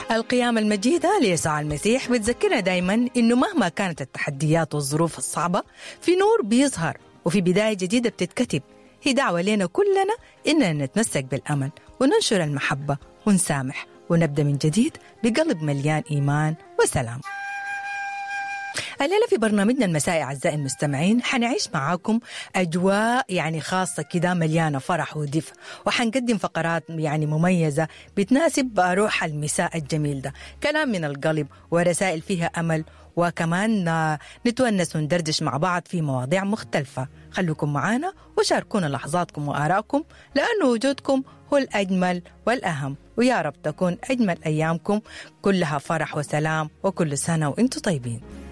القيامة المجيدة ليسوع المسيح بتذكرنا دايما إنه مهما كانت التحديات والظروف الصعبة في نور بيظهر وفي بداية جديدة بتتكتب هي دعوة لنا كلنا إننا نتمسك بالأمل وننشر المحبة ونسامح ونبدأ من جديد بقلب مليان إيمان وسلام الليلة في برنامجنا المسائي أعزائي المستمعين حنعيش معاكم أجواء يعني خاصة كده مليانة فرح ودفء وحنقدم فقرات يعني مميزة بتناسب روح المساء الجميل ده كلام من القلب ورسائل فيها أمل وكمان نتونس وندردش مع بعض في مواضيع مختلفة خلوكم معنا وشاركونا لحظاتكم وآراءكم لأن وجودكم هو الأجمل والأهم ويا رب تكون أجمل أيامكم كلها فرح وسلام وكل سنة وإنتم طيبين